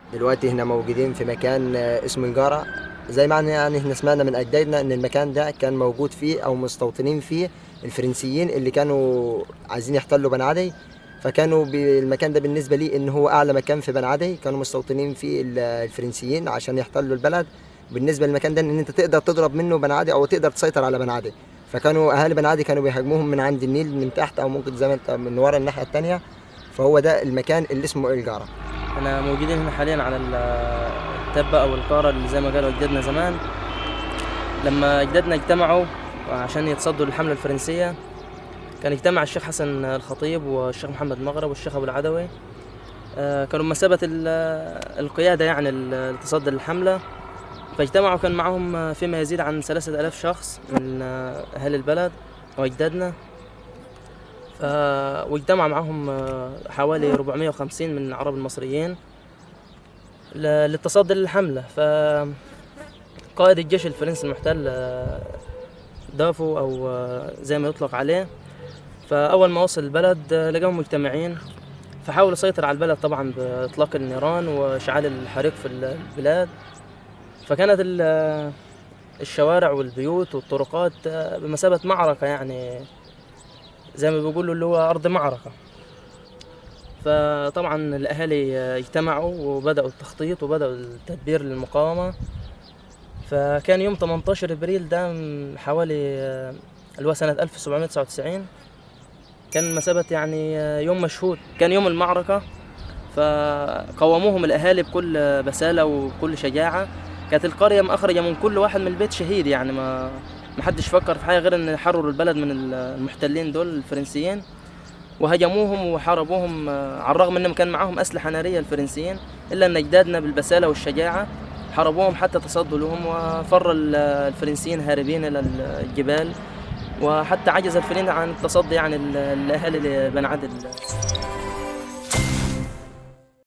دلوقتي احنا موجودين في مكان آه، اسمه الجارة زي ما يعني احنا سمعنا من اجدادنا ان المكان ده كان موجود فيه او مستوطنين فيه الفرنسيين اللي كانوا عايزين يحتلوا بنعدي فكانوا بالمكان ده بالنسبه لي ان هو اعلى مكان في بنعدي كانوا مستوطنين فيه ال- الفرنسيين عشان يحتلوا البلد بالنسبه للمكان ده ان انت تقدر تضرب منه بنعدي او تقدر تسيطر على بنعدي فكانوا اهالي بنعدي كانوا بيهاجموهم من عند النيل من تحت او ممكن زي ما انت من ورا الناحيه الثانيه فهو ده المكان اللي اسمه الجاره احنا موجودين هنا حاليا على ال- التبة او القارة اللي زي ما قالوا اجدادنا زمان لما اجدادنا اجتمعوا عشان يتصدوا للحملة الفرنسية كان اجتمع الشيخ حسن الخطيب والشيخ محمد مغرب والشيخ ابو العدوي آه، كانوا بمثابة ال- القيادة يعني ال- التصدي للحملة فاجتمعوا كان معهم فيما يزيد عن ثلاثة ألاف شخص من آه، أهل البلد وأجدادنا ف... واجتمع معهم آه، حوالي 450 من العرب المصريين ل- للتصدي للحملة ف قائد الجيش الفرنسي المحتل آه، دافو أو آه، زي ما يطلق عليه فأول ما وصل البلد آه، لقاهم مجتمعين فحاول يسيطر على البلد طبعا بإطلاق النيران وإشعال الحريق في البلاد فكانت ال- الشوارع والبيوت والطرقات آه، بمثابة معركة يعني زي ما بيقولوا اللي هو أرض معركة فطبعا الأهالي آه، اجتمعوا وبدأوا التخطيط وبدأوا التدبير للمقاومة فكان يوم 18 ابريل ده من حوالي آه، اللي هو سنة 1799 كان مثابة يعني آه، يوم مشهود كان يوم المعركة فقوموهم الأهالي بكل آه، بسالة وبكل شجاعة كانت القرية مأخرجة من كل واحد من البيت شهيد يعني ما ما حدش فكر في حاجة غير إن يحرروا البلد من ال- المحتلين دول الفرنسيين وهجموهم وحاربوهم آه، على الرغم إنهم كان معاهم أسلحة نارية الفرنسيين إلا أن أجدادنا بالبسالة والشجاعة حاربوهم حتى تصدوا لهم وفر ال- الفرنسيين هاربين إلى الجبال وحتى عجز الفرنسيين عن التصدي عن ال- الأهالي لبنعد ال-